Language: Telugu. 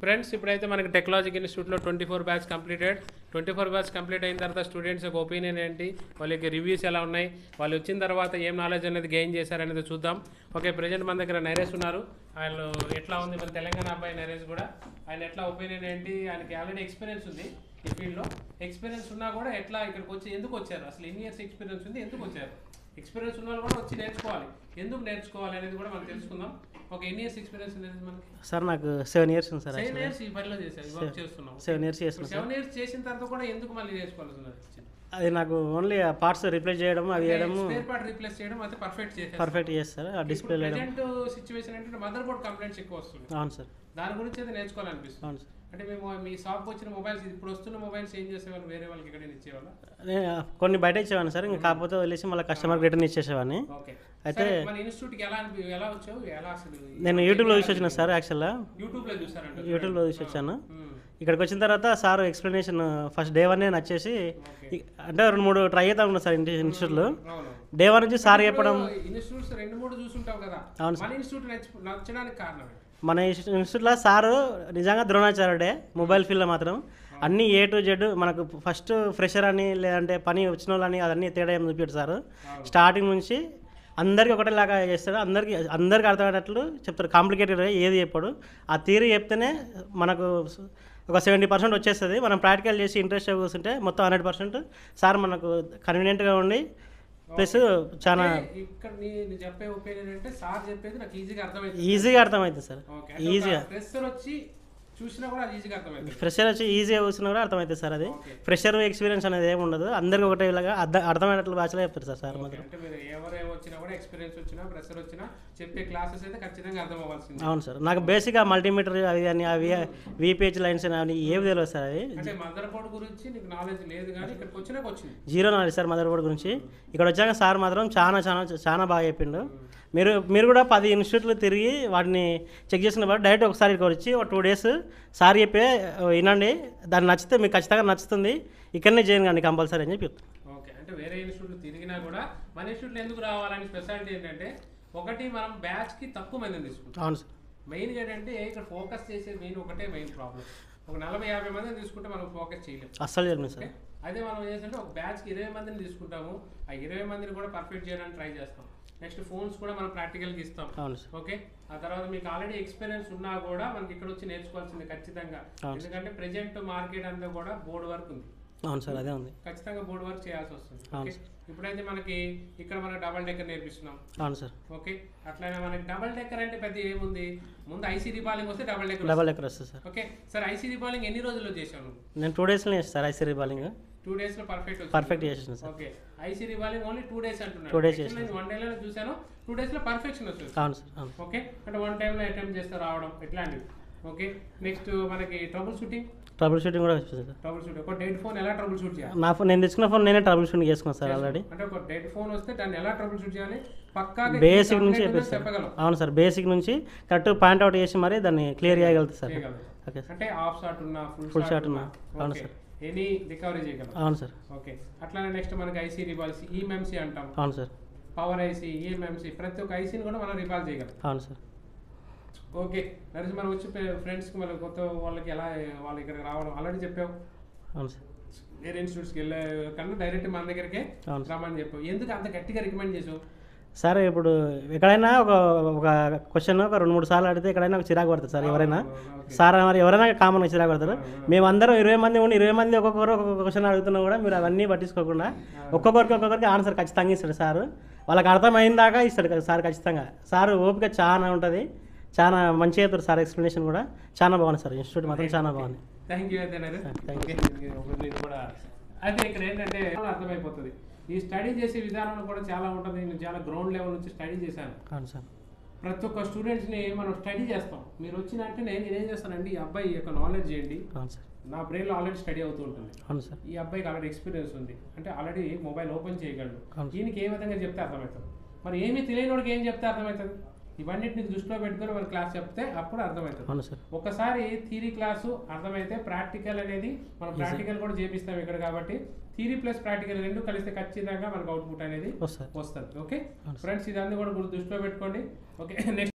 ఫ్రెండ్స్ ఇప్పుడైతే మనకి టెక్నాలజిక్ ఇన్స్టిట్యూట్లో twenty four batch completed twenty four batch complete అయిన తర్వాత స్టూడెంట్స్ యొక్క ఒపీనియన్ ఏంటి వాళ్ళకి రివ్యూస్ ఎలా ఉన్నాయి వాళ్ళు వచ్చిన తర్వాత ఏం నాలెడ్జ్ అనేది గెయిన్ చేశారనేది చూద్దాం ఓకే ప్రజెంట్ మన దగ్గర నరేష్ ఉన్నారు ఆయన ఎట్లా ఉంది మన తెలంగాణ అబ్బాయి నరేష్ కూడా ఆయన ఎట్లా ఒపీనియన్ ఏంటి ఆయనకి ఆల్రెడీ ఎక్స్పీరియన్స్ ఉంది ఈ ఫీల్డ్లో ఎక్స్పీరియన్స్ ఉన్నా కూడా ఎట్లా ఇక్కడికి వచ్చి ఎందుకు వచ్చారు అసలు ఎన్ని ఇయర్స్ ఎక్స్పీరియన్స్ ఉంది ఎందుకు వచ్చారు ఎక్స్పీరియన్స్ ఉన్న వాళ్ళు కూడా వచ్చి నేర్చుకోవాలి ఎందుకు నేర్చుకోవాలి అనేది కూడా మనం తెలుసుకుందాం ఒక ఎన్ని ఇయర్స్ ఎక్స్పీరియన్స్ ఉంది మనకి సార్ నాకు సెవెన్ ఇయర్స్ ఉంది సార్ సెవెన్ ఇయర్స్ ఈ పనిలో చేశారు ఈ వర్క్ చేస్తున్నాం సెవెన్ ఇయర్స్ చేసిన సార్ సెవెన్ ఇయర్స్ చేసిన తర్వాత కూడా ఎందుకు మళ్ళీ నేర్చుకోవాల్సి ఉన్నది అది నాకు ఓన్లీ ఆ పార్ట్స్ రిప్లేస్ చేయడం అవి చేయడం స్పేర్ పార్ట్ రీప్లేస్ చేయడం అయితే పర్ఫెక్ట్ చేశారు పర్ఫెక్ట్ చేస్తారు ఆ డిస్ప్లే వేయడం ప్రజెంట్ సిచ్యువేషన్ అంటే మదర్ బోర్డ్ కంప్లైంట్స్ ఎక్కువ వస్తుంది అవును సార్ దాని గురించి అయితే నేర్చుకోవాలనిపిస్తుంది అవును సార్ అంటే మేము మీ షాప్కి వచ్చిన మొబైల్స్ ఇప్పుడు వస్తున్న మొబైల్స్ ఏం చేసేవాళ్ళు వేరే వాళ్ళకి ఇక్కడ ఇచ్చేవాళ్ళ నేను కొన్ని బయట ఇచ్చేవాడిని సార్ ఇంకా కాకపోతే వదిలేసి మళ్ళీ కస్టమర్కి రిటర్న్ ఇచ్చేసేవాడిని ఓకే అయితే- అయితే మన ఇన్స్టిట్యూట్ కి ఎలా అనిపి ఎలా వచ్చావు ఎలా అసలు నేను యూట్యూబ్లో చూసి వచ్చిన సార్ యాక్చువల్గా యూట్యూబ్ లో చూసారంట యూట్యూబ్లో చూసి వచ్చాను మ్మ్. ఇక్కడికి వచ్చిన తర్వాత sir explanation first day one నచ్చేసి ఓకే ఇ- అంటే రెండు మూడు ట్రై అవుతా ఉన్నా సార్ ఇంటి ఇన్స్టిట్యూట్లో అవును డే వన్ నుంచి సార్ చెప్పడం ఇన్స్టిట్యూట్స్ రెండు మూడు చూసుంటావు కదా అవును మన ఇన్స్టిట్యూట్ నచ్చ- నచ్చడానికి కారణం ఏంటి? మన ఇన్స్టి- ఇన్స్టిట్యూట్లో సారు నిజంగా ద్రోణాచార్యుడే మొబైల్ ఫీల్డ్లో మాత్రం అన్ని ఏ టు జెడ్ మనకు ఫస్ట్ ఫ్రెషర్ అని లేదంటే పని వచ్చిన వాళ్ళని అదన్నీ తేడా ఏం చూపించాడు సార్ స్టార్టింగ్ నుంచి అందరికీ ఒకటేలాగా చేస్తాడు అందరికీ అందరికీ అర్థమయ్యేటట్లు చెప్తారు కాంప్లికేటెడ్ ఏది చెప్పాడు ఆ థియరీ చెప్తేనే మనకు ఒక సెవెంటీ పర్సెంట్ వచ్చేస్తుంది మనం ప్రాక్టికల్ చేసి ఇంట్రెస్ట్ కూర్చుంటే మొత్తం హండ్రెడ్ పర్సెంట్ సార్ మనకు కన్వీనియంట్గా ఉండి ప్లస్ చాలా అంటే ఇక్కడ నీ నీ చెప్పే ఒపీనియన్ అంటే సార్ చెప్పేది నాకు ఈజీగా అర్థమైంది ఈజీగా అర్థమవుతుంది సార్ ఓకే ఈజీగా ప్రెషర్ వచ్చి చూసినా కూడా అది ఈజీగా అర్థమైంది ఫ్రెషర్ వచ్చి ఈజీగా కూర్చున్నా కూడా అర్థమవుతుంది సార్ అది ఓకే. ఫ్రెషర్ ఎక్స్పీరియన్స్ అనేది ఏమి ఉండదు అందరికి ఒకటే ఇలాగా అర్థ అర్థమయ్యేటట్లు భాషలో చెప్తారు సార్ సార్ మాత్రం అంటే మీరు ఎవరేం వచ్చినా కూడా ఎక్స్పీరియన్స్ వచ్చినా ప్రెషర్ వచ్చినా చెప్పే క్లాసెస్ అయితే ఖచ్చితంగా అర్థం అవ్వాల్సింది అవును సార్ నాకు బేసిక్గా మల్టీమీటర్ అవి కానీ అవి విపిహెచ్ లైన్స్ అని అవి ఏవి తెలియదు సార్ అవి అంటే మదర్ బోర్డ్ గురించి నీకు నాలెడ్జ్ లేదు కానీ ఇక్కడికి వచ్చినాక వచ్చింది zero knowledge sir mother board గురించి ఇక్కడ వచ్చాక సార్ మాత్రం చాలా చాలా చాలా బాగా చెప్పిండు మీరు మీరు కూడా పది ఇన్స్టిట్యూట్లు తిరిగి వాటిని చెక్ చేసిన బట్టి డైరెక్ట్ ఒకసారి ఇక్కడ వచ్చి ఒక టూ డేస్ సార్ చెప్పే వినండి దాన్ని నచ్చితే మీకు ఖచ్చితంగా నచ్చుతుంది ఇక్కడనే చేయను కానీ కంపల్సరీ అని చెప్పి చెప్తాను ఓకే అంటే వేరే ఇన్స్టిట్యూట్ తిరిగినా కూడా మన ఇన్స్టిట్యూట్లో ఎందుకు రావాలని స్పెషాలిటీ ఏంటంటే ఒకటి మనం బ్యాచ్ కి తక్కువ మందిని తీసుకుంటాం అవును సార్ మెయిన్ ఏంటంటే ఇక్కడ ఫోకస్ చేసే మెయిన్ ఒకటే మెయిన్ ప్రాబ్లం ఒక నలభై యాభై మందిని తీసుకుంటే మనం ఫోకస్ చేయలేం అస్సలు చెప్పండి సార్ ఓకే అదే మనం ఏంటంటే ఒక బ్యాచ్కి ఇరవై మందిని తీసుకుంటాము ఆ ఇరవై మందిని కూడా పర్ఫెక్ట్ చేయడానికి ట్రై చేస్తాం నెక్స్ట్ ఫోన్స్ కూడా మనం ప్రాక్టికల్గా ఇస్తాం అవును సార్ ఓకే ఆ తర్వాత మీకు ఆల్రెడీ ఎక్స్పీరియన్స్ ఉన్నా కూడా మనకి ఇక్కడ వచ్చి నేర్చుకోవాల్సింది ఖచ్చితంగా అవును. ఎందుకంటే ప్రెజెంట్ మార్కెట్ అంతా కూడా బోర్డు వర్క్ ఉంది అవును సార్ అదే ఉంది ఖచ్చితంగా బోర్డు వర్క్ చేయాల్సి వస్తుంది అవును ఓకే ఇప్పుడైతే మనకి ఇక్కడ మనం డబల్ డెక్కర్ నేర్పిస్తున్నాం అవును సార్ ఓకే అట్లనే మనకి డబల్ డెక్కర్ అంటే పెద్ద ఏముంది ముందు ఐసీ రిబాలింగ్ వస్తే డబల్ డెక్కర్ డబల్ ఎక్కర్ వస్తుంది sir okay sir IC reballing ఎన్ని రోజుల్లో చేశాను నువ్వు నేను టూ డేస్లో చేస్తాను sir IC reballing two days లో పర్ఫెక్ట్ పర్ఫెక్ట్ చేసేసాను sir okay IC revolving only two days అంటున్నాడు Two days Actually నేను వన్ డేలో చూసాను టూ డేస్ లో పర్ఫెక్షన్ వస్తుంది అవును సార్ అవును ఓకే అంటే వన్ టైంలో అటెంప్ట్ చేస్తే రావడం ఇట్లాంటివి ఓకే నెక్స్ట్ మనకి ట్రబుల్ షూటింగ్ ట్రబుల్ షూటింగ్ కూడా వచ్చింది సార్ ట్రబుల్ షూట్ ఒక డెడ్ ఫోన్ ఎలా ట్రబుల్ షూట్ చేయాలి నా ఫోన్ నేను తెచ్చుకున్న ఫోన్ నేనే ట్రబుల్ షూటింగ్ చేసుకున్నాను సార్ ఆల్రెడీ అంటే ఒక డెడ్ ఫోన్ వస్తే దాన్ని ఎలా ట్రబుల్ షూట్ చేయాలి పక్కాగా ఈ బేసిక్ నుంచి complaint ఉందని చెప్పేసి సార్ చెప్పగలం అవును సార్ బేసిక్ నుంచి కరెక్ట్ పాయింట్ అవుట్ చేసి మరి దాన్ని క్లియర్ చేయగలుగుతారు సార్ చేయగలం ఓకే సార్ అంటే హాఫ్ షాట్ ఉన్నా ఫుల్ Full షాట్ shot ఉన్నా ఉన్నా. అవును ఓకే సార్. ఎనీ రికవరీ చేయగలం అవును సార్ ఓకే అట్లానే నెక్స్ట్ మనకి ఐసీ రివాల్స్ ఈఎంఎంసీ అంటాం అవును సార్ పవర్ ఐసీ ఈఎంఎంసీ ప్రతి ఒక్క ఐసీని కూడా మనం రివాల్వ్ చేయగలం అవును సార్ ఓకే నరేష్ మనం వచ్చి ఫ్రెండ్స్కి మన కొత్త వాళ్ళకి ఎలా వాళ్ళు ఇక్కడికి రావడం ఆల్రెడీ చెప్పావు అవును సార్ వేరే ఇన్స్టిట్యూట్స్కి వెళ్ళే కన్నా డైరెక్ట్ మన దగ్గరికే అవును సార్ రమ్మని చెప్పావు ఎందుకు అంత గట్టిగా రికమెండ్ చేసావు సార్ ఇప్పుడు ఎక్కడైనా ఒక ఒక క్వశ్చన్ ఒక రెండు మూడు సార్లు అడిగితే ఎక్కడైనా ఒక చిరాకు పడుతుంది సార్ ఎవరైనా ఓకే. సార్ మరి ఎవరైనా కామన్గా చిరాకు పడతారు మేమందరం ఇరవై మంది ఉండి ఇరవై మంది ఒక్కొక్కరు ఒక్కొక్క క్వశ్చన్ అడుగుతున్నా కూడా మీరు అవన్నీ పట్టించుకోకుండా ఒక్కొక్కరికి ఒక్కొక్కరికి ఆన్సర్ ఖచ్చితంగా ఇస్తాడు సార్ వాళ్ళకి అర్థమైన దాకా ఇస్తాడు కదా సార్ ఖచ్చితంగా సార్ ఓపిక చాలా ఉంటుంది చాలా మంచిగా చెప్తారు సార్ ఎక్స్ప్లెనేషన్ కూడా చాలా బాగుంది సార్ ఇన్స్టిట్యూట్ మాత్రం చాలా బాగుంది థ్యాంక్ యూ అయితే నరేష్ Thank ఓకే నేను కూడా అయితే ఇక్కడ ఏంటంటే అర్థమైపోతుంది ఈ స్టడీ చేసే విధానంలో కూడా చాలా ఉంటుంది నేను చాలా గ్రౌండ్ లెవెల్ నుంచి స్టడీ చేశాను అవును సార్ ప్రతి ఒక్క స్టూడెంట్స్ని మనం స్టడీ చేస్తాం మీరు వచ్చినంటే నేను నేనేం చేస్తానండి ఈ అబ్బాయి యొక్క నాలెడ్జ్ ఏంటి అవును సార్ నా బ్రెయిన్లో ఆల్రెడీ స్టడీ అవుతూ ఉంటుంది అవును సార్ ఈ అబ్బాయికి ఆల్రెడీ ఎక్స్పీరియన్స్ ఉంది అంటే ఆల్రెడీ మొబైల్ ఓపెన్ చేయగలడు అవును. దీనికి ఏ విధంగా చెప్తే అర్థమవుతుంది మరి ఏమీ తెలియని వాడికి ఏం చెప్తే అర్థమవుతుంది ఇవన్నిటిని దృష్టిలో పెట్టుకొని మన క్లాస్ చెప్తే అప్పుడు అర్థమవుతుంది అవును సార్ ఒకసారి థీరీ క్లాసు అర్థమైతే ప్రాక్టికల్ అనేది మనం ప్రాక్టికల్ కూడా చేపిస్తాం ఇక్కడ కాబట్టి థీరీ ప్లస్ ప్రాక్టికల్ రెండు కలిస్తే ఖచ్చితంగా మనకు అవుట్పుట్ అనేది వస్తుంది వస్తుంది ఓకే అవును. ఫ్రెండ్స్ ఇదన్నీ కూడా గుర్తు దృష్టిలో పెట్టుకోండి ఓకే నెక్స్ట్